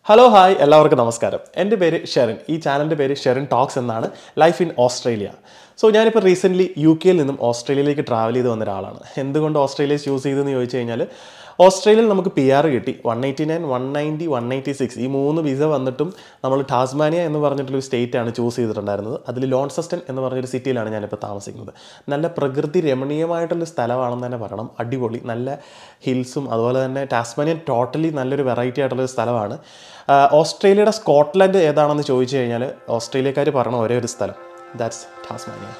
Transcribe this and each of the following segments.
hello hi എല്ലാവർക്കും നമസ്കാരം എൻ്റെ പേര് ഷെറിൻ ഈ ചാനലിൻ്റെ പേര് ഷെറിൻ ടോക്സ് എന്നാണ് ലൈഫ് ഇൻ ഓസ്ട്രേലിയ സോ ഞാനിപ്പോൾ റീസെൻ്റ്ലി യു കെയിൽ നിന്നും ഓസ്ട്രേലിയയിലേക്ക് ട്രാവൽ ചെയ്ത് വന്ന ഒരാളാണ് എന്തുകൊണ്ട് ഓസ്ട്രേലിയ ചൂസ് ചെയ്തെന്ന് ചോദിച്ചു കഴിഞ്ഞാൽ ഓസ്ട്രേലിയയിൽ നമുക്ക് പി ആർ കിട്ടി one eighty nine one ninety one eighty six ഈ മൂന്ന് വിസ വന്നിട്ടും നമ്മൾ ടാസ്മാനിയ എന്ന് പറഞ്ഞിട്ടുള്ളൊരു സ്റ്റേറ്റ് ആണ് ചൂസ് ചെയ്തിട്ടുണ്ടായിരുന്നത് അതിൽ ലോൺസസ്റ്റൻ എന്ന് പറഞ്ഞൊരു സിറ്റിയിലാണ് ഞാനിപ്പോൾ താമസിക്കുന്നത് നല്ല പ്രകൃതി രമണീയമായിട്ടുള്ള സ്ഥലമാണെന്ന് തന്നെ പറയണം അടിപൊളി നല്ല ഹിൽസും അതുപോലെ തന്നെ ടാസ്മാനിയൻ ടോട്ടലി നല്ലൊരു വെറൈറ്റി ആയിട്ടുള്ളൊരു സ്ഥലമാണ് ആ, ഓസ്ട്രേലിയയുടെ സ്കോട്ട്ലൻഡ് ഏതാണെന്ന് ചോദിച്ചു കഴിഞ്ഞാൽ ഓസ്ട്രേലിയക്കാർ പറയണ ഒരേ ഒരു സ്ഥലം ദാറ്റ്സ് ടാസ്മാനിയ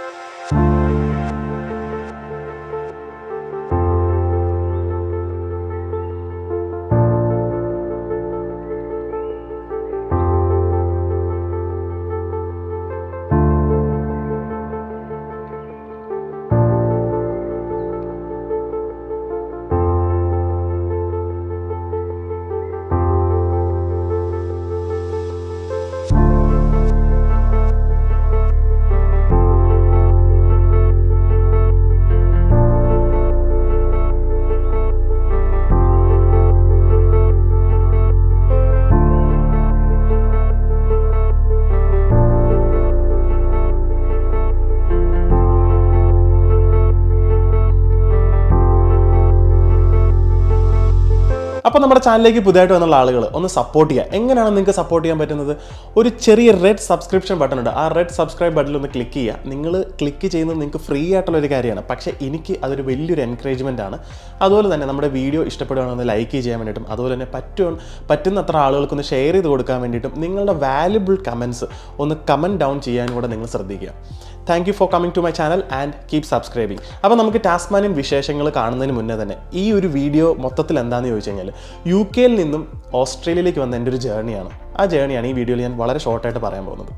അപ്പോൾ നമ്മുടെ ചാനലിലേക്ക് പുതിയതായിട്ട് വന്നുള്ള ആളുകൾ ഒന്ന് സപ്പോർട്ട് ചെയ്യുക എങ്ങനെയാണ് നിങ്ങൾക്ക് സപ്പോർട്ട് ചെയ്യാൻ പറ്റുന്നത് ഒരു ചെറിയ റെഡ് സബ്സ്ക്രിപ്ഷൻ ബട്ടൺ ഉണ്ട് ആ റെഡ് സബ്സ്ക്രൈബ് ബട്ടണിൽ ഒന്ന് ക്ലിക്ക് ചെയ്യുക നിങ്ങൾ ക്ലിക്ക് ചെയ്യുന്നത് നിങ്ങൾക്ക് ഫ്രീ ആയിട്ടുള്ള ഒരു കാര്യമാണ് പക്ഷേ എനിക്ക് അതൊരു വലിയൊരു എൻകറേജ്മെൻ്റ് ആണ് അതുപോലെ തന്നെ നമ്മുടെ വീഡിയോ ഇഷ്ടപ്പെടുകയാണെന്ന് ലൈക്ക് ചെയ്യാൻ വേണ്ടിയിട്ടും അതുപോലെ തന്നെ പറ്റും പറ്റുന്നത്ര ആളുകൾക്കൊന്ന് ഷെയർ ചെയ്ത് കൊടുക്കാൻ വേണ്ടിയിട്ടും നിങ്ങളുടെ വാല്യുബിൾ കമൻസ് ഒന്ന് കമൻറ്റ് ഡൗൺ ചെയ്യാൻ കൂടെ നിങ്ങൾ ശ്രദ്ധിക്കുക thank you for coming to my channel and keep subscribing അപ്പോൾ നമുക്ക് ടാസ്മാനിയൻ വിശേഷങ്ങൾ കാണുന്നതിന് മുന്നേ തന്നെ ഈ ഒരു വീഡിയോ മൊത്തത്തിൽ എന്താണെന്ന് ചോദിച്ചു കഴിഞ്ഞാൽ യു കെയിൽ നിന്നും ഓസ്ട്രേലിയയിലേക്ക് വന്ന എൻ്റെ ഒരു ജേർണിയാണ് ആ ജേർണിയാണ് ഈ വീഡിയോയിൽ ഞാൻ വളരെ ഷോർട്ടായിട്ട് പറയാൻ പോകുന്നത്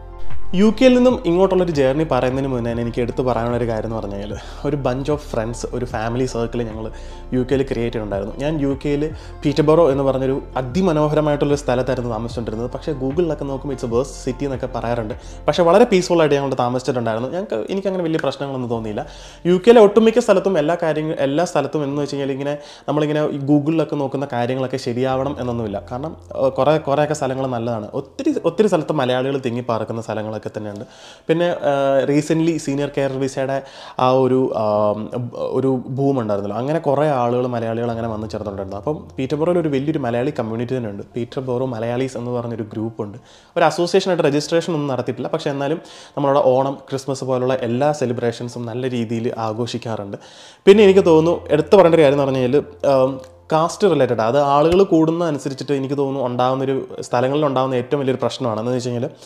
യു കെയിൽ നിന്നും ഇങ്ങോട്ടുള്ളൊരു ജേർണി പറയുന്നതിന് മുന്നേ തന്നെ എനിക്ക് എടുത്ത് പറയാനുള്ള ഒരു കാര്യം എന്ന് പറഞ്ഞു കഴിഞ്ഞാൽ ഒരു ബഞ്ച് ഓഫ് ഫ്രണ്ട്സ് ഒരു ഫാമിലി സർക്കിൾ ഞങ്ങൾ യു കെയിൽ ക്രിയേറ്റ് ചെയ്തിട്ടുണ്ടായിരുന്നു ഞാൻ യു കെയിൽ പീറ്റർബറോ എന്ന് പറഞ്ഞൊരു അതിമനോഹരമായിട്ടുള്ളൊരു സ്ഥലത്തായിരുന്നു താമസിച്ചുകൊണ്ടിരുന്നത് പക്ഷേ ഗൂഗിളിലൊക്കെ നോക്കുമ്പോൾ ഇറ്റ്സ് വേഴ്സ് സിറ്റി എന്നൊക്കെ പറയാറുണ്ട് പക്ഷേ വളരെ പീസ്ഫുൾ ആയിട്ട് ഞങ്ങൾ താമസിച്ചിട്ടുണ്ടായിരുന്നു ഞങ്ങൾക്ക് എനിക്കങ്ങനെ വലിയ പ്രശ്നങ്ങളൊന്നും തോന്നിയില്ല യു കെയിലെ ഒട്ടുമിക്ക സ്ഥലത്തും എല്ലാ കാര്യങ്ങളും എല്ലാ സ്ഥലത്തും എന്ന് വെച്ച് കഴിഞ്ഞാൽ ഇങ്ങനെ നമ്മളിങ്ങനെ ഈ ഗൂഗിളിലൊക്കെ നോക്കുന്ന കാര്യങ്ങളൊക്കെ ശരിയാവണം എന്നൊന്നുമില്ല കാരണം ഏഹ്, കുറേ കുറേയൊക്കെ സ്ഥലങ്ങൾ നല്ലതാണ് ഒത്തിരി ഒത്തിരി സ്ഥലത്ത് മലയാളികൾ തിങ്ങി പാർക്കുന്ന സ്ഥലങ്ങളൊക്കെ തന്നെയുണ്ട് പിന്നെ റീസെൻ്റ്ലി സീനിയർ കെയർ വിസയുടെ ആ ഒരു ആം, ഒരു ബൂം ഉണ്ടായിരുന്നല്ലോ അങ്ങനെ കുറേ ആളുകൾ മലയാളികൾ അങ്ങനെ വന്ന് ചേർന്നിട്ടുണ്ടായിരുന്നു അപ്പം പീറ്റർബോറോയിൽ ഒരു വലിയൊരു മലയാളി കമ്മ്യൂണിറ്റി തന്നെ ഉണ്ട് പീറ്റർബോറോ മലയാളീസ് എന്ന് പറഞ്ഞൊരു ഗ്രൂപ്പുണ്ട് ഒരു അസോസിയേഷനായിട്ട് രജിസ്ട്രേഷൻ ഒന്നും നടത്തിയിട്ടില്ല പക്ഷേ എന്നാലും നമ്മളവിടെ ഓണം ക്രിസ്മസ് പോലുള്ള എല്ലാ സെലിബ്രേഷൻസും നല്ല രീതിയിൽ ആഘോഷിക്കാറുണ്ട് പിന്നെ എനിക്ക് തോന്നുന്നു എടുത്തു പറയേണ്ട ഒരു കാര്യം എന്ന് പറഞ്ഞു കഴിഞ്ഞാൽ കാസ്റ്റ് റിലേറ്റഡ് അത് ആളുകൾ കൂടുന്ന അനുസരിച്ചിട്ട് എനിക്ക് തോന്നുന്നു ഉണ്ടാകുന്നൊരു സ്ഥലങ്ങളിൽ ഉണ്ടാകുന്ന ഏറ്റവും വലിയൊരു പ്രശ്നമാണ് എന്ന് വെച്ച് കഴിഞ്ഞാൽ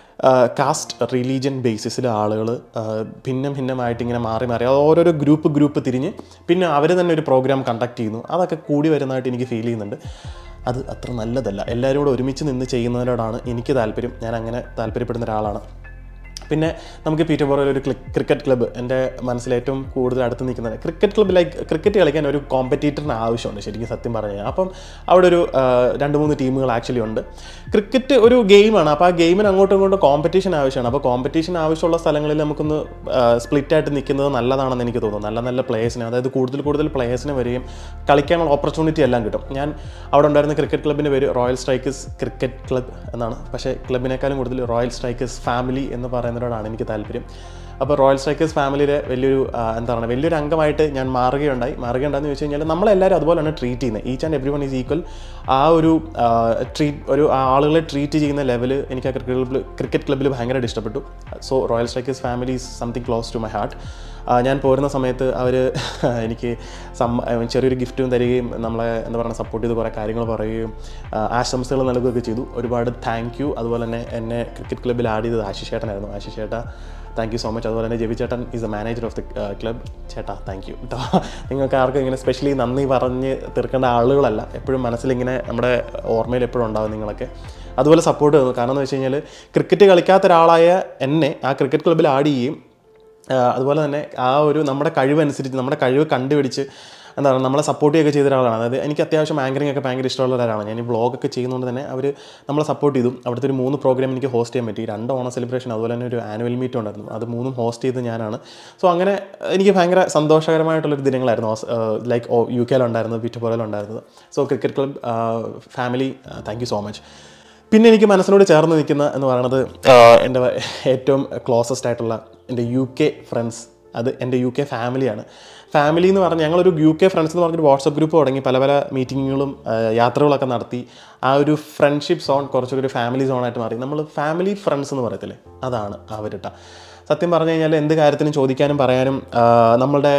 കാസ്റ്റ് റിലീജിയൻ ബേസിസിൽ ആളുകൾ ഭിന്നം ഭിന്നമായിട്ട് ഇങ്ങനെ മാറി മാറി അത് ഓരോരോ ഗ്രൂപ്പ് ഗ്രൂപ്പ് തിരിഞ്ഞ് പിന്നെ അവർ തന്നെ ഒരു പ്രോഗ്രാം കണ്ടക്ട് ചെയ്യുന്നു അതൊക്കെ കൂടി വരുന്നതായിട്ട് എനിക്ക് ഫീൽ ചെയ്യുന്നുണ്ട് അത് അത്ര നല്ലതല്ല എല്ലാവരും കൂടെ ഒരുമിച്ച് നിന്ന് ചെയ്യുന്നതിനോടാണ് എനിക്ക് താല്പര്യം ഞാൻ അങ്ങനെ താല്പര്യപ്പെടുന്ന ഒരാളാണ് പിന്നെ നമുക്ക് പീറ്റർബോറയിൽ ഒരു ക്രിക്കറ്റ് ക്ലബ്ബ് എൻ്റെ മനസ്സിൽ ഏറ്റവും കൂടുതൽ അടുത്ത് നിൽക്കുന്നത് ക്രിക്കറ്റ് ക്ലബ്ബ് ലൈക്ക് ക്രിക്കറ്റ് കളിക്കാൻ ഒരു കോമ്പറ്റീറ്ററിന് ആവശ്യമുണ്ട് ശരിക്കും സത്യം പറഞ്ഞു കഴിഞ്ഞാൽ അപ്പം അവിടെ ഒരു ആ, രണ്ട് മൂന്ന് ടീമുകൾ ആക്ച്വലി ഉണ്ട് ക്രിക്കറ്റ് ഒരു ഗെയിമാണ് അപ്പോൾ ആ ഗെയിമിന് അങ്ങോട്ടും ഇങ്ങോട്ടും കോമ്പറ്റീഷൻ ആവശ്യമാണ് അപ്പോൾ കോമ്പറ്റീഷൻ ആവശ്യമുള്ള സ്ഥലങ്ങളിൽ നമുക്കൊന്ന് സ്പ്ലിറ്റ് ആയിട്ട് നിൽക്കുന്നത് നല്ലതാണെന്ന് എനിക്ക് തോന്നുന്നു നല്ല നല്ല പ്ലേയേഴ്സിനെ അതായത് കൂടുതൽ കൂടുതൽ പ്ലേയേഴ്സിനെ വരികയും കളിക്കാനുള്ള ഓപ്പർച്യൂണിറ്റി എല്ലാം കിട്ടും ഞാൻ അവിടെ ഉണ്ടായിരുന്ന ക്രിക്കറ്റ് ക്ലബിൻ്റെ പേര് റോയൽ സ്ട്രൈക്കേഴ്സ് ക്രിക്കറ്റ് ക്ലബ് എന്നാണ് പക്ഷേ ക്ലബിനേക്കാളും കൂടുതൽ റോയൽ സ്ട്രൈക്കേഴ്സ് ഫാമിലി എന്ന് പറയുന്നതിനോടാണ് എനിക്ക് താല്പര്യം അപ്പോൾ റോയൽ സ്ട്രൈക്കേഴ്സ് ഫാമിലിയിലെ വലിയൊരു ആ, എന്താ പറയുക വലിയൊരു അംഗമായിട്ട് ഞാൻ മാറുകയുണ്ടായി മാറുകയുണ്ടാന്ന് ചോദിച്ചു കഴിഞ്ഞാൽ നമ്മളെല്ലാവരും അതുപോലെയാണ് ട്രീറ്റ് ചെയ്യുന്നത് each and every one is equal ആ ഒരു ട്രീറ്റ് ഒരു ആ ആളുകളെ ട്രീറ്റ് ചെയ്യുന്ന ലെവൽ എനിക്ക് ആ ക്രിക്കറ്റ് ക്ലബ്ബിൽ ക്രിക്കറ്റ് ക്ലബ്ബിൽ ഭയങ്കരമായിട്ട് ഇഷ്ടപ്പെട്ടു so royal strikers family is something close to my heart ഞാൻ പോരുന്ന സമയത്ത് അവർ എനിക്ക് സം ചെറിയൊരു ഗിഫ്റ്റും തരികയും നമ്മളെ എന്താ പറയുക സപ്പോർട്ട് ചെയ്ത് കുറേ കാര്യങ്ങൾ പറയുകയും ആ, ആശംസകൾ നൽകുകയൊക്കെ ചെയ്തു ഒരുപാട് താങ്ക് യു അതുപോലെ തന്നെ എന്നെ ക്രിക്കറ്റ് ക്ലബ്ബിൽ ആഡ് ചെയ്തത് ആശിഷ് ചേട്ടനായിരുന്നു ആശിഷ് ചേട്ടാ താങ്ക് യു സോ മച്ച് അതുപോലെ തന്നെ ജെബി ചേട്ടൻ is a manager of the club ചേട്ടാ താങ്ക് യു കേട്ടോ നിങ്ങൾക്ക് ആർക്കും ഇങ്ങനെ സ്പെഷ്യലി നന്ദി പറഞ്ഞ് തീർക്കേണ്ട ആളുകളല്ല എപ്പോഴും മനസ്സിലിങ്ങനെ നമ്മുടെ ഓർമ്മയിൽ എപ്പോഴും ഉണ്ടാവും നിങ്ങളൊക്കെ അതുപോലെ സപ്പോർട്ട് തന്നു കാരണം എന്ന് വെച്ച് കഴിഞ്ഞാൽ ക്രിക്കറ്റ് കളിക്കാത്ത ഒരാളായ എന്നെ ആ ക്രിക്കറ്റ് ക്ലബ്ബിൽ ആഡ് ചെയ്യുകയും ആ, അതുപോലെ തന്നെ ആ ഒരു നമ്മുടെ കഴിവനുസരിച്ച് നമ്മുടെ കഴിവ് കണ്ടുപിടിച്ച് എന്താ പറയുക നമ്മളെ സപ്പോർട്ട് ചെയ്യുകയൊക്കെ ചെയ്ത ഒരാളാണ് അതായത് എനിക്ക് അത്യാവശ്യം ആങ്കറിംഗ് ഒക്കെ ഭയങ്കര ഇഷ്ടമുള്ള ഒരാളാണ് ഞാൻ ഈ വ്ളോഗൊക്കെ ചെയ്യുന്നതുകൊണ്ട് തന്നെ അവർ നമ്മളെ സപ്പോർട്ട് ചെയ്തു അവിടുത്തെ ഒരു മൂന്ന് പ്രോഗ്രാം എനിക്ക് ഹോസ്റ്റ് ചെയ്യാൻ പറ്റി രണ്ട് ഓണ സെലിബ്രേഷൻ അതുപോലെ തന്നെ ഒരു ആനുവൽ മീറ്റ് ഉണ്ടായിരുന്നു അത് മൂന്നും ഹോസ്റ്റ് ചെയ്ത് ഞാനാണ് സോ അങ്ങനെ എനിക്ക് ഭയങ്കര സന്തോഷകരമായിട്ടുള്ളൊരു ദിനങ്ങളായിരുന്നു ലൈക്ക് യു കെയിലുണ്ടായിരുന്നത് വിറ്റുപോലുണ്ടായിരുന്നത് so cricket club family thank you so much പിന്നെ എനിക്ക് മനസ്സിനോട് ചേർന്ന് നിൽക്കുന്ന എന്ന് പറയുന്നത് എൻ്റെ ഏറ്റവും ക്ലോസസ്റ്റ് ആയിട്ടുള്ള എൻ്റെ യു കെ ഫ്രണ്ട്സ് അത് എൻ്റെ യു കെ ഫാമിലിയാണ് ഫാമിലി എന്ന് പറഞ്ഞാൽ ഞങ്ങളൊരു യു കെ ഫ്രണ്ട്സ് എന്ന് പറഞ്ഞൊരു വാട്സപ്പ് ഗ്രൂപ്പ് തുടങ്ങി പല പല മീറ്റിങ്ങുകളും യാത്രകളൊക്കെ നടത്തി ആ ഒരു ഫ്രണ്ട്ഷിപ്പ് സോൺ കുറച്ചൊരു ഒരു ഫാമിലി സോണായിട്ട് മാറി നമ്മൾ ഫാമിലി ഫ്രണ്ട്സ് എന്ന് പറയത്തില്ലേ അതാണ് അവരിട്ട സത്യം പറഞ്ഞു കഴിഞ്ഞാൽ എന്ത് കാര്യത്തിനും ചോദിക്കാനും പറയാനും ആ, നമ്മളുടെ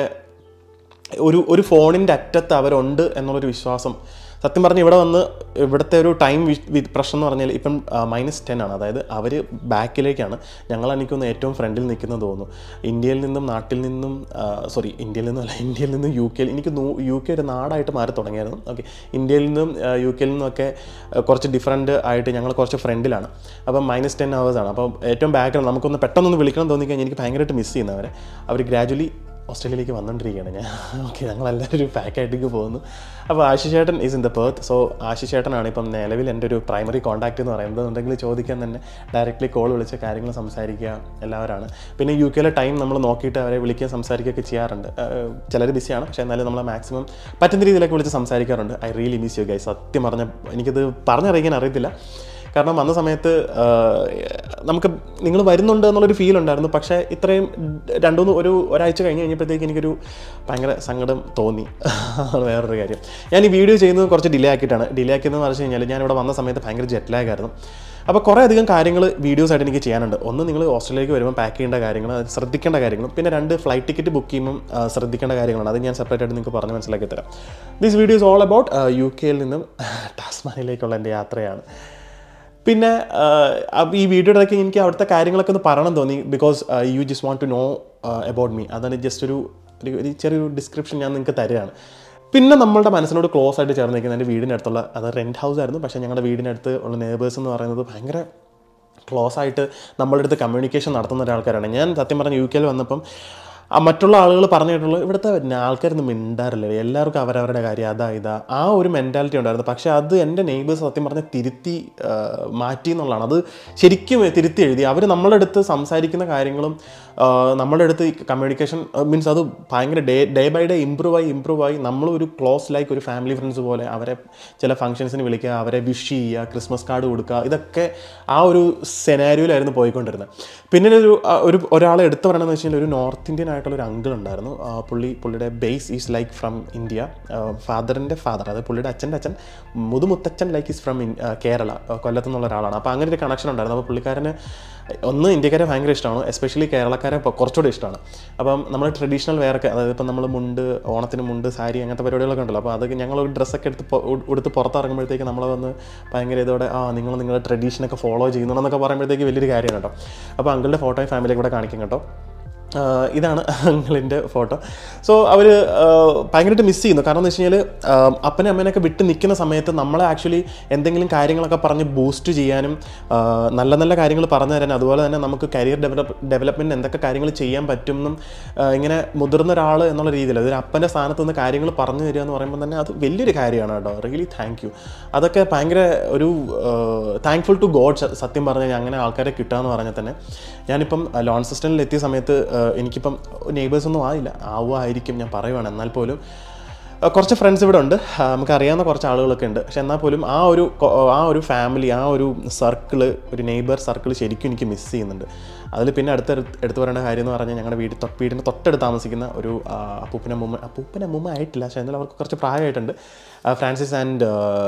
ഒരു ഒരു ഫോണിൻ്റെ അറ്റത്ത് അവരുണ്ട് എന്നുള്ളൊരു വിശ്വാസം സത്യം പറഞ്ഞ് ഇവിടെ വന്ന് ഇവിടുത്തെ ഒരു ടൈം പ്രശ്നം എന്ന് പറഞ്ഞാൽ ഇപ്പം മൈനസ് ടെൻ ആണ് അതായത് അവർ ബാക്കിലേക്കാണ് ഞങ്ങളാണ് എനിക്കൊന്ന് ഏറ്റവും ഫ്രണ്ടിൽ നിൽക്കുന്നത് തോന്നുന്നു ഇന്ത്യയിൽ നിന്നും നാട്ടിൽ നിന്നും സോറി ഇന്ത്യയിൽ നിന്നും അല്ല ഇന്ത്യയിൽ നിന്നും യു കെയിൽ എനിക്ക് നൂ- യു കെ ഒരു നാടായിട്ട് മാറി തുടങ്ങിയായിരുന്നു ഓക്കെ ഇന്ത്യയിൽ നിന്നും ആ, യു കെയിൽ നിന്നൊക്കെ ആ, കുറച്ച് ഡിഫറൻറ്റ് ആയിട്ട് ഞങ്ങൾ കുറച്ച് ഫ്രണ്ടിലാണ് അപ്പം മൈനസ് ടെൻ ആണ് അപ്പോൾ ഏറ്റവും ബാക്കിലാണ് നമുക്കൊന്ന് പെട്ടെന്നൊന്ന് വിളിക്കണം തോന്നിക്കഴിഞ്ഞാൽ എനിക്ക് ഭയങ്കരമായിട്ട് മിസ് ചെയ്യുന്നവരെ അവർ ഗ്രാജുവലി ഓസ്ട്രേലിയയിലേക്ക് വന്നുകൊണ്ടിരിക്കുകയാണ് ഞാൻ ഓക്കെ ഞങ്ങളെല്ലാവരും ഒരു പാക്കായിട്ടേക്ക് പോകുന്നു അപ്പോൾ ആശിഷ് ചേട്ടൻ is in the Perth so Ashish ചേട്ടനാണ് ഇപ്പം നിലവിൽ എൻ്റെ ഒരു പ്രൈമറി കോൺടാക്റ്റ് എന്ന് പറയുന്നത് ഉണ്ടെങ്കിൽ ചോദിക്കാൻ തന്നെ ഡയറക്റ്റ്ലി കോൾ വിളിച്ച് കാര്യങ്ങൾ സംസാരിക്കുക എല്ലാവരാണ് പിന്നെ യു കെയിലെ ടൈം നമ്മൾ നോക്കിയിട്ട് അവരെ വിളിക്കുക സംസാരിക്കുകയൊക്കെ ചെയ്യാറുണ്ട് ചിലർ ബിസിയാണ് പക്ഷേ എന്നാലും നമ്മൾ മാക്സിമം പറ്റുന്ന രീതിയിലൊക്കെ വിളിച്ച് സംസാരിക്കാറുണ്ട് I really miss you guy സത്യം പറഞ്ഞ എനിക്കിത് പറഞ്ഞറിയിക്കാൻ അറിയത്തില്ല കാരണം വന്ന സമയത്ത് ആ, നമുക്ക് നിങ്ങൾ വരുന്നുണ്ട് എന്നുള്ളൊരു ഫീൽ ഉണ്ടായിരുന്നു പക്ഷേ ഇത്രയും രണ്ടു മൂന്ന് ഒരു ഒരാഴ്ച കഴിഞ്ഞ് കഴിഞ്ഞപ്പോഴത്തേക്ക് എനിക്കൊരു ഭയങ്കര സങ്കടം തോന്നി അതാണ് വേറൊരു കാര്യം ഞാൻ ഈ വീഡിയോ ചെയ്യുന്നത് കുറച്ച് ഡിലേ ആക്കിയിട്ടാണ് ഡിലേ ആക്കിയതെന്ന് പറഞ്ഞു കഴിഞ്ഞാൽ ഞാൻ ഇവിടെ വന്ന സമയത്ത് ഭയങ്കര ജെറ്റ് ലാഗ് ആയിരുന്നു അപ്പോൾ കുറേ അധികം കാര്യങ്ങൾ വീഡിയോസ് ആയിട്ട് എനിക്ക് ചെയ്യാനുണ്ട് ഒന്ന് നിങ്ങൾ ഓസ്ട്രേലിയയിലേക്ക് വരുമ്പോൾ പാക്ക് ചെയ്യേണ്ട കാര്യങ്ങൾ അത് ശ്രദ്ധിക്കേണ്ട കാര്യങ്ങളും പിന്നെ രണ്ട് ഫ്ലൈറ്റ് ടിക്കറ്റ് ബുക്ക് ചെയ്യുമ്പോൾ ആ, ശ്രദ്ധിക്കേണ്ട കാര്യങ്ങളാണ് അത് ഞാൻ സെപ്പറേറ്റ് ആയിട്ട് നിങ്ങൾക്ക് പറഞ്ഞ് മനസ്സിലാക്കി തരാം this video is all about U കെയിൽ നിന്നും ടാസ്മാനിലേക്കുള്ള എൻ്റെ യാത്രയാണ് പിന്നെ ആഹ്, അപ്പൊ ഈ വീഡിയോയുടെ ഇടയ്ക്ക് എനിക്ക് അവിടുത്തെ കാര്യങ്ങളൊക്കെ ഒന്ന് പറയണം തോന്നി because you just want to know about me അതാണ് ജസ്റ്റ് ഒരു ഒരു- ഒരു ചെറിയൊരു ഡിസ്ക്രിപ്ഷൻ ഞാൻ നിങ്ങൾക്ക് തരികയാണ് പിന്നെ നമ്മളുടെ മനസ്സിനോട് ക്ലോസ് ആയിട്ട് ചേർന്ന് നിൽക്കുന്ന എൻ്റെ വീടിനടുത്തുള്ള അത് റെൻറ്റ് ഹൗസ് ആയിരുന്നു പക്ഷേ ഞങ്ങളുടെ വീടിനടുത്ത് ഉള്ള നേബേഴ്സ് എന്ന് പറയുന്നത് ഭയങ്കര ക്ലോസ് ആയിട്ട് നമ്മളുടെ അടുത്ത് കമ്മ്യൂണിക്കേഷൻ നടത്തുന്ന ഒരാൾക്കാരാണ് ഞാൻ സത്യം പറഞ്ഞ യു കെയിൽ വന്നപ്പം ആ മറ്റുള്ള ആളുകൾ പറഞ്ഞിട്ടുള്ളത് ഇവിടുത്തെ ആൾക്കാരൊന്നും മിണ്ടാറില്ല എല്ലാവർക്കും അവരവരുടെ കാര്യം അതാ ഇതാ ആ ഒരു മെൻറ്റാലിറ്റി ഉണ്ടായിരുന്നു പക്ഷേ അത് എൻ്റെ നെയ്ബേഴ്സ് സത്യം പറഞ്ഞാൽ തിരുത്തി ആ, മാറ്റി എന്നുള്ളതാണ് അത് ശരിക്കും തിരുത്തി എഴുതി അവർ നമ്മളുടെ അടുത്ത് സംസാരിക്കുന്ന കാര്യങ്ങളും ആ, നമ്മളുടെ അടുത്ത് കമ്മ്യൂണിക്കേഷൻ മീൻസ് അത് ഭയങ്കര day day by day improve ആയി ഇമ്പ്രൂവ് ആയി നമ്മൾ ഒരു ക്ലോസ് ലൈക്ക് ഒരു ഫാമിലി ഫ്രണ്ട്സ് പോലെ അവരെ ചില ഫംഗ്ഷൻസിന് വിളിക്കുക അവരെ വിഷ് ചെയ്യുക ക്രിസ്മസ് കാർഡ് കൊടുക്കുക ഇതൊക്കെ ആ ഒരു സെനാരിയോയിലായിരുന്നു പോയിക്കൊണ്ടിരുന്നത് പിന്നെ ഒരു ആ, ഒരു ഒരാളെ എടുത്തു പറയണമെന്ന് വെച്ച് കഴിഞ്ഞാൽ ഒരു നോർത്ത് ഇന്ത്യൻ ആയിട്ടുള്ള ഒരു അങ്കിൾ ഉണ്ടായിരുന്നു ആ, പുള്ളി പുള്ളിയുടെ base is like from India ഫാദറിൻ്റെ ഫാദർ അതായത് പുള്ളിയുടെ അച്ഛൻ്റെ അച്ഛൻ മുതുമുത്തച്ഛൻ ലൈക്ക് ഈസ് ഫ്രം കേരള ആ, കൊല്ലത്തു നിന്നുള്ള ഒരാളാണ് അപ്പോൾ അങ്ങനെ ഒരു കണക്ഷൻ ഉണ്ടായിരുന്നു അപ്പോൾ പുള്ളിക്കാരന് ഒന്ന് ഇന്ത്യക്കാരെ ഭയങ്കര ഇഷ്ടമാണ് എസ്പെഷ്യലി കേരളക്കാരെ ഇപ്പോൾ കുറച്ചുകൂടി ഇഷ്ടമാണ് അപ്പം നമ്മൾ ട്രഡീഷണൽ വെയറൊക്കെ അതായത് ഇപ്പം നമ്മൾ മുണ്ട് ഓണത്തിന് മുണ്ട് സാരി അങ്ങനത്തെ പരിപാടികളൊക്കെ ഉണ്ടല്ലോ അപ്പോൾ അതൊക്കെ ഞങ്ങൾ ഒരു ഡ്രസ്സൊക്കെ എടുത്ത് പൊ- ഉ- ഉടുത്ത് പുറത്തിറങ്ങുമ്പോഴത്തേക്ക് നമ്മളെ വന്ന് ഭയങ്കര ഇതോടെ ആ നിങ്ങൾ നിങ്ങളുടെ ട്രഡീഷനൊക്കെ ഫോളോ ചെയ്യുന്നുണ്ടെന്നൊക്കെ പറയുമ്പോഴത്തേക്ക് വലിയൊരു കാര്യമാണ് കേട്ടോ അപ്പോൾ അങ്കിളുടെ ഫോട്ടോയും ഫാമിലിയും കൂടെ കാണിക്കും കേട്ടോ ആഹ് ഇതാണ് അങ്കിളിൻ്റെ ഫോട്ടോ സോ അവർ ഭയങ്കരമായിട്ട് മിസ് ചെയ്യുന്നു കാരണം എന്ന് വെച്ച് കഴിഞ്ഞാൽ അപ്പനെ അമ്മേനൊക്കെ വിട്ട് നിൽക്കുന്ന സമയത്ത് നമ്മളെ ആക്ച്വലി എന്തെങ്കിലും കാര്യങ്ങളൊക്കെ പറഞ്ഞ് ബൂസ്റ്റ് ചെയ്യാനും ആഹ് നല്ല നല്ല കാര്യങ്ങൾ പറഞ്ഞു തരാനും അതുപോലെ തന്നെ നമുക്ക് കരിയർ ഡെവലപ്പ് ഡെവലപ്മെൻറ്റ് എന്തൊക്കെ കാര്യങ്ങൾ ചെയ്യാൻ പറ്റും എന്നും ആഹ് ഇങ്ങനെ മുതിർന്ന ഒരാൾ എന്നുള്ള രീതിയിൽ അതൊരു അപ്പൻ്റെ സ്ഥാനത്ത് നിന്ന് കാര്യങ്ങൾ പറഞ്ഞു തരിക എന്ന് പറയുമ്പോൾ തന്നെ അത് വലിയൊരു കാര്യമാണ് കേട്ടോ റിയലി താങ്ക് യു അതൊക്കെ ഭയങ്കര ഒരു താങ്ക്ഫുൾ ടു ഗോഡ് സത്യം പറഞ്ഞാൽ അങ്ങനെ ആൾക്കാരെ കിട്ടുക എന്ന് പറഞ്ഞാൽ തന്നെ ഞാനിപ്പം ലോൺ സിസ്റ്റനിൽ എത്തിയ സമയത്ത് ആഹ് എനിക്കിപ്പം നെയ്ബേഴ്സ് ഒന്നും ആയില്ല ആവുമായിരിക്കും ഞാൻ പറയുവാണ് എന്നാൽ പോലും ആഹ് കുറച്ച് ഫ്രണ്ട്സ് ഇവിടെ ഉണ്ട് ആഹ് നമുക്കറിയാവുന്ന കുറച്ച് ആളുകളൊക്കെ ഉണ്ട് പക്ഷെ എന്നാൽ പോലും ആ ഒരു കൊ- ആ ഒരു ഫാമിലി ആ ഒരു സർക്കിള് ഒരു നെയ്ബർ സർക്കിൾ ശരിക്കും എനിക്ക് മിസ് ചെയ്യുന്നുണ്ട് അതിൽ പിന്നെ അടുത്ത എടുത്തു പറയേണ്ട കാര്യം എന്ന് പറഞ്ഞാൽ ഞങ്ങളുടെ വീട് തൊട്ട് വീടിന് തൊട്ടടുത്ത് താമസിക്കുന്ന ഒരു ആഹ് അപ്പൂപ്പന മുമ്മ അപ്പൂപ്പന മുമ്മ ആയിട്ടില്ല പക്ഷേ എന്നാലും അവർക്ക് കുറച്ച് പ്രായമായിട്ടുണ്ട് ആഹ് ഫ്രാൻസിസ് ആൻഡ്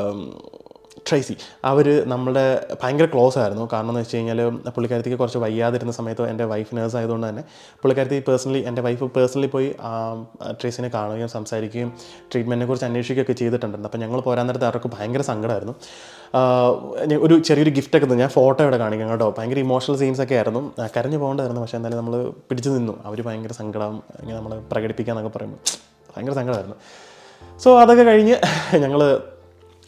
ട്രേസി അവർ നമ്മുടെ ഭയങ്കര ക്ലോസ് ആയിരുന്നു കാരണം എന്ന് വെച്ച് കഴിഞ്ഞാൽ പുള്ളിക്കാരത്തേക്ക് കുറച്ച് വയ്യാതിരുന്ന സമയത്ത് എൻ്റെ വൈഫ് നേഴ്സ് ആയതുകൊണ്ട് തന്നെ പുള്ളിക്കാരത്തി പേഴ്സണലി എൻ്റെ വൈഫ് പേഴ്സണലി പോയി ആ, ട്രേസിനെ കാണുകയും സംസാരിക്കുകയും ട്രീറ്റ്മെൻറ്റിനെ കുറിച്ച് അന്വേഷിക്കുകയൊക്കെ ചെയ്തിട്ടുണ്ടായിരുന്നു അപ്പോൾ ഞങ്ങൾ പോരാൻ നേരത്തെ അവർക്ക് ഭയങ്കര സങ്കടമായിരുന്നു ആ, ഞാൻ ഒരു ചെറിയൊരു gift ഒക്കെ തന്നു ഞാൻ ഫോട്ടോ ഇവിടെ കാണിക്കാം കേട്ടോ ഭയങ്കര ഇമോഷണൽ സീൻസ് ഒക്കെ ആയിരുന്നു ആ, കരഞ്ഞു പോകേണ്ടായിരുന്നു പക്ഷേ എന്തായാലും നമ്മൾ പിടിച്ചു നിന്നു അവർ ഭയങ്കര സങ്കടം ഇങ്ങനെ നമ്മൾ പ്രകടിപ്പിക്കാന്നൊക്കെ പറയുമ്പോൾ ഭയങ്കര സങ്കടമായിരുന്നു സോ അതൊക്കെ കഴിഞ്ഞ് ഞങ്ങൾ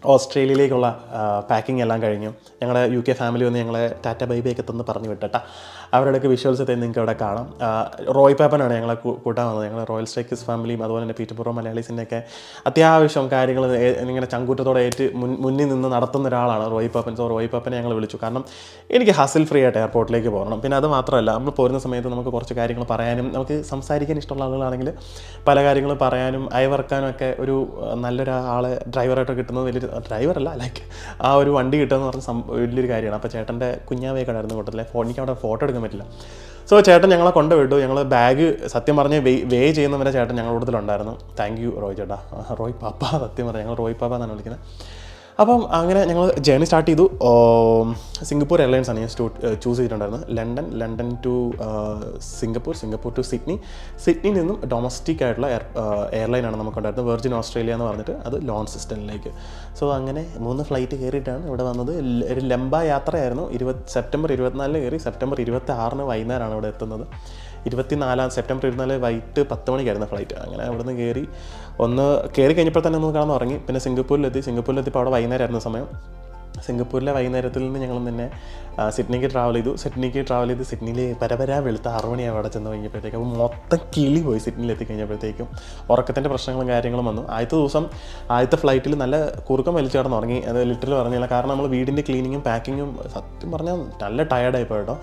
ഓസ്ട്രേലിയയിലേക്കുള്ള പാക്കിംഗ് എല്ലാം കഴിഞ്ഞു ഞങ്ങളുടെ യു കെ ഫാമിലി വന്ന് ഞങ്ങളെ ടാറ്റ ബൈബൈ ഒക്കെ തന്ന് പറഞ്ഞു വിട്ടട്ട അവരുടെയൊക്കെ വിഷ്വൽസ് തന്നെ നിങ്ങൾക്ക് ഇവിടെ കാണാം ആ, റോയ് പാപ്പനാണ് ഞങ്ങളെ കൂ- കൂട്ടാൻ വന്നത് ഞങ്ങൾ റോയൽ സ്ട്രൈക്കേഴ്സ് ഫാമിലിയും അതുപോലെ തന്നെ പീറ്റർപുറം മലയാളീസിൻ്റെയൊക്കെ അത്യാവശ്യം കാര്യങ്ങൾ ഇങ്ങനെ ചങ്കൂറ്റത്തോടെ ഏറ്റ് മുൻ മുന്നിൽ നിന്ന് നടത്തുന്ന ഒരാളാണ് റോയ് പാപ്പൻ സോ റോയ് പാപ്പനെ ഞങ്ങൾ വിളിച്ചു കാരണം എനിക്ക് ഹസിൽ ഫ്രീ ആയിട്ട് എയർപോർട്ടിലേക്ക് പോകണം പിന്നെ അത് മാത്രമല്ല നമ്മൾ പോരുന്ന സമയത്ത് നമുക്ക് കുറച്ച് കാര്യങ്ങൾ പറയാനും നമുക്ക് സംസാരിക്കാൻ ഇഷ്ടമുള്ള ആളുകളാണെങ്കിൽ പല കാര്യങ്ങൾ പറയാനും അയവർക്കാനും ഒക്കെ ഒരു ആ, നല്ലൊരു ആളെ ഡ്രൈവറായിട്ട് കിട്ടുന്നത് വലിയൊരു ഡ്രൈവറല്ല ലൈക്ക് ആ ഒരു വണ്ടി കിട്ടുക എന്ന് പറഞ്ഞ സം- വലിയൊരു കാര്യമാണ് അപ്പോൾ ചേട്ടൻ്റെ കുഞ്ഞാവേ കണ്ടായിരുന്നു കൂട്ടത്തിലെ ഫോ എനിക്ക് അവിടെ ഫോട്ടോ എടുക്കാൻ പറ്റില്ല സോ ചേട്ടൻ ഞങ്ങളെ കൊണ്ടുവിട്ടു ഞങ്ങൾ ബാഗ് സത്യം പറഞ്ഞ് വേ വേ ചെയ്യുന്നവരെ ചേട്ടൻ ഞങ്ങളുടെ കൂട്ടത്തിലുണ്ടായിരുന്നു താങ്ക് യു റോയ് ചേട്ടാ റോയ് പാപ്പ സത്യം പറഞ്ഞാൽ ഞങ്ങൾ റോയ് പാപ്പ എന്നാണ് വിളിക്കുന്നത് അപ്പം അങ്ങനെ ഞങ്ങൾ ജേണി സ്റ്റാർട്ട് ചെയ്തു ഓം, സിംഗപ്പൂർ എയർലൈൻസ് ആണ് ഞാൻ ചൂസ് ചെയ്തിട്ടുണ്ടായിരുന്നത് London London to Singapore Singapore to Sydney സിഡ്നിയിൽ നിന്നും ഡൊമസ്റ്റിക് ആയിട്ടുള്ള എയർ എയർലൈനാണ് നമുക്കുണ്ടായിരുന്നത് വെർജിൻ ഓസ്ട്രേലിയ എന്ന് പറഞ്ഞിട്ട് അത് ലോൺ സിസ്റ്റമിലേക്ക് സോ അങ്ങനെ മൂന്ന് ഫ്ലൈറ്റ് കയറിയിട്ടാണ് ഇവിടെ വന്നത് ല- ഒരു ലംബ യാത്രയായിരുന്നു ഇരുപത് സെപ്റ്റംബർ ഇരുപത്തിനാലിന് കയറി സെപ്റ്റംബർ ഇരുപത്തി ആറിന് വൈകുന്നേരമാണ് ഇവിടെ എത്തുന്നത് ഇരുപത്തിനാലാം സെപ്റ്റംബർ ഇരുപത്തിനാല് വൈകിട്ട് പത്ത് മണിക്കായിരുന്നു ഫ്ലൈറ്റ് അങ്ങനെ അവിടുന്ന് കയറി ഒന്ന് കയറി കഴിഞ്ഞപ്പോൾ തന്നെ ഒന്ന് കിടന്ന് ഉറങ്ങി പിന്നെ സിംഗപ്പൂരിലെത്തി സിംഗപ്പൂരിലെത്തിയപ്പോൾ അവിടെ വൈകുന്നേരമായിരുന്നു സമയം സിംഗപ്പൂരിലെ വൈകുന്നേരത്തിൽ നിന്ന് ഞങ്ങൾ തന്നെ ആ, സിഡ്നിക്ക് ട്രാവൽ ചെയ്തു സിഡ്നിക്ക് ട്രാവൽ ചെയ്ത് സിഡ്നിയിൽ പരപരാ വെളുത്ത ആറ് മണിയാവും അവിടെ ചെന്ന് കഴിഞ്ഞപ്പോഴത്തേക്കും അപ്പോൾ മൊത്തം കിളി പോയി സിഡ്നിയിൽ എത്തി കഴിഞ്ഞപ്പോഴത്തേക്കും ഉറക്കത്തിൻ്റെ പ്രശ്നങ്ങളും കാര്യങ്ങളും വന്നു ആദ്യത്തെ ദിവസം ആദ്യത്തെ ഫ്ലൈറ്റിൽ നല്ല കുറുക്കം വലിച്ചു കിടന്ന് ഉറങ്ങി അത് ലിറ്ററിൽ പറഞ്ഞില്ല കാരണം നമ്മൾ വീടിൻ്റെ ക്ലീനിങ്ങും പാക്കിങ്ങും സത്യം പറഞ്ഞാൽ നല്ല ടയർഡായി പോയിട്ടോ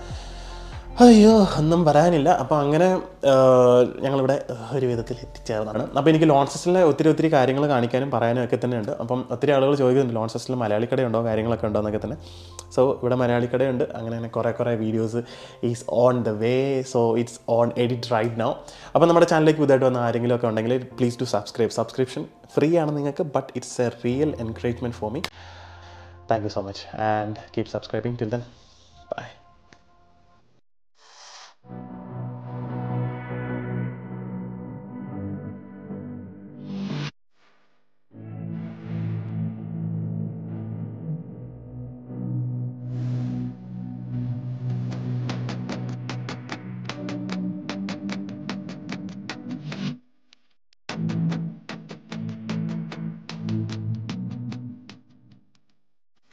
അയ്യോ ഒന്നും പറയാനില്ല അപ്പോൾ അങ്ങനെ ആഹ്, ഞങ്ങളിവിടെ ഒരു വിധത്തിൽ എത്തിച്ചേർന്നതാണ് അപ്പോൾ എനിക്ക് ലോൺ സിസ്റ്റലിലെ ഒത്തിരി ഒത്തിരി കാര്യങ്ങൾ കാണിക്കാനും പറയാനും ഒക്കെ തന്നെ ഉണ്ട് അപ്പം ഒത്തിരി ആളുകൾ ചോദിക്കുന്നുണ്ട് ലോൺ സിസ്റ്റലിൽ മലയാളി കടയുണ്ടോ കാര്യങ്ങളൊക്കെ ഉണ്ടോ എന്നൊക്കെ തന്നെ സോ ഇവിടെ മലയാളി കടയുണ്ട് അങ്ങനെ അങ്ങനെ കുറേ കുറേ videos is on the way so it's on edit right now അപ്പോൾ നമ്മുടെ ചാനലിലേക്ക് പുതുതായിട്ട് വന്ന ആരെങ്കിലും ഒക്കെ ഉണ്ടെങ്കിൽ please to subscribe subscription free ആണ് നിങ്ങൾക്ക് but it's a real encouragement for me thank you so much and keep subscribing till then by